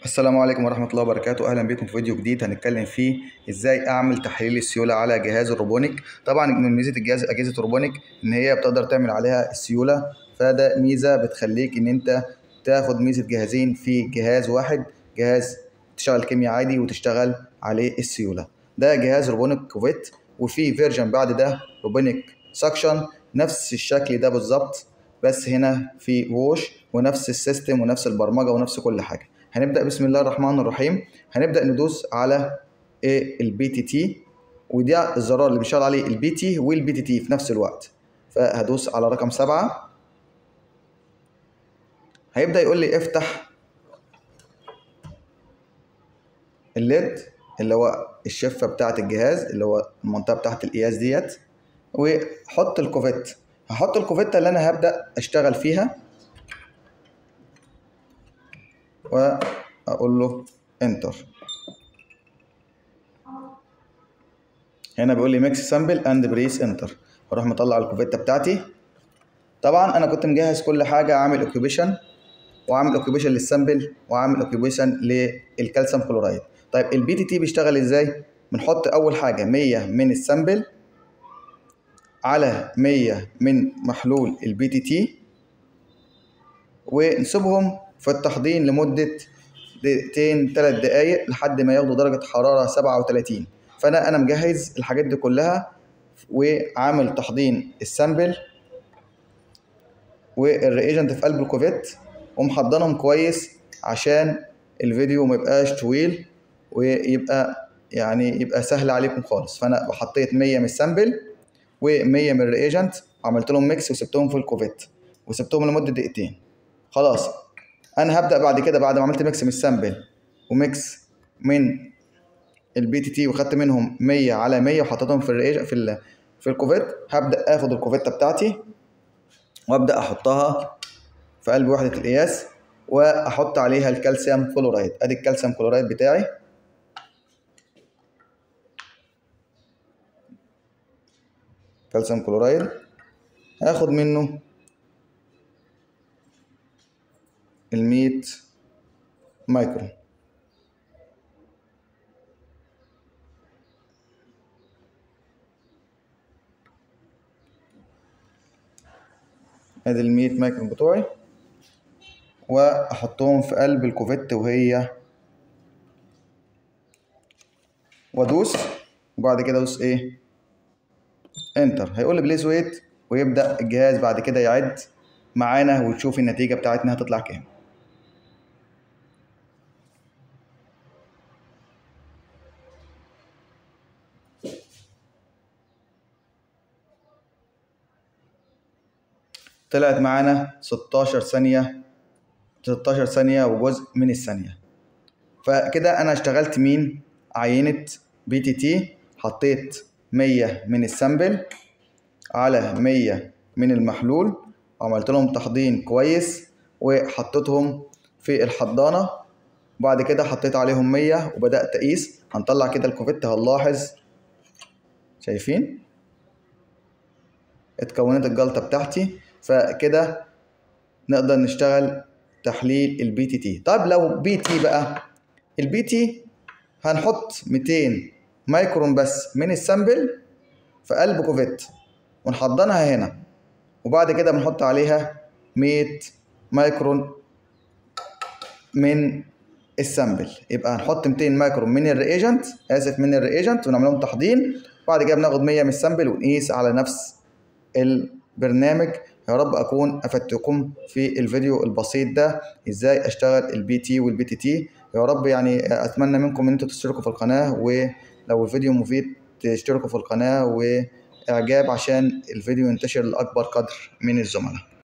السلام عليكم ورحمة الله وبركاته أهلا بكم في فيديو جديد هنتكلم فيه إزاي أعمل تحليل السيولة على جهاز الروبونيك طبعا من ميزة الجهاز أجهزة الروبونيك إن هي بتقدر تعمل عليها السيولة فده ميزة بتخليك إن أنت تاخد ميزة جهازين في جهاز واحد جهاز تشتغل كيمياء عادي وتشتغل عليه السيولة ده جهاز روبونيك كوفيت وفي فيرجن بعد ده روبونيك سكشن نفس الشكل ده بالظبط بس هنا في ووش ونفس السيستم ونفس البرمجة ونفس كل حاجة هنبدا بسم الله الرحمن الرحيم هنبدا ندوس على ايه البي تي تي وده الزرار اللي بيشتغل عليه البي تي والبي تي تي في نفس الوقت فهدوس على رقم سبعة هيبدا يقول لي افتح الليد اللي هو الشفه بتاعه الجهاز اللي هو المنطقه بتاعه القياس ديت وحط الكوفيت هحط الكوفيتا اللي انا هبدا اشتغل فيها واقول له انتر هنا بيقول لي ميكس سامبل اند بريس انتر اروح مطلع الكوفيتا بتاعتي طبعا انا كنت مجهز كل حاجه عامل اوكيبيشن وعامل اوكيبيشن للسامبل وعامل اوكيبيشن للكالسيوم كلورايد طيب البي تي تي بيشتغل ازاي بنحط اول حاجه 100 من السامبل على 100 من محلول البي تي تي ونسيبهم في التحضير لمدة دقيقتين تلات دقايق لحد ما ياخدوا درجة حرارة سبعة وتلاتين فأنا أنا مجهز الحاجات دي كلها وعامل تحضير السامبل والرياجنت في قلب الكوفيت ومحضنهم كويس عشان الفيديو ميبقاش طويل ويبقى يعني يبقى سهل عليكم خالص فأنا حطيت مية من السامبل ومية من الرياجنت عملت لهم ميكس وسبتهم في الكوفيت وسبتهم لمدة دقيقتين خلاص انا هبدا بعد كده بعد ما عملت ميكس من السامبل وميكس من البي تي تي وخدت منهم 100 على 100 وحطيتهم في الريج في ال في الكوفيت هبدا اخد الكوفيتا بتاعتي وابدا احطها في قلب وحده القياس واحط عليها الكالسيوم كلورايد ادي الكالسيوم كلورايد بتاعي كالسيوم كلورايد هاخد منه المية مايكرون ادي المية مايكرون بتوعي واحطهم في قلب الكوفيت وهي وادوس وبعد كده ادوس ايه انتر هيقول لي بليز ويت ويبدا الجهاز بعد كده يعد معانا وتشوف النتيجة بتاعتنا هتطلع كام طلعت معانا 16 ثانية 16 ثانية وجزء من الثانية فكده أنا اشتغلت مين عينة بي تي تي حطيت 100 من السامبل على 100 من المحلول عملت لهم تحضين كويس وحطيتهم في الحضانة بعد كده حطيت عليهم مية وبدأت أقيس هنطلع كده الكوفيت هنلاحظ شايفين اتكونت الجلطة بتاعتي فكده نقدر نشتغل تحليل البي تي تي طيب لو بي تي بقى البي تي هنحط 200 مايكرون بس من السامبل في قلب كوفيت ونحضنها هنا وبعد كده بنحط عليها 100 مايكرون من السامبل يبقى هنحط 200 مايكرون من الرياجنت اسف من الرياجنت ونعمل لهم تحضين بعد كده بناخد 100 من السامبل ونقيس على نفس البرنامج يا رب اكون افدتكم في الفيديو البسيط ده ازاي اشتغل البي تي والبي تي تي يا رب يعني اتمنى منكم ان انتوا تشتركوا في القناه ولو الفيديو مفيد تشتركوا في القناه و اعجاب عشان الفيديو ينتشر لاكبر قدر من الزملاء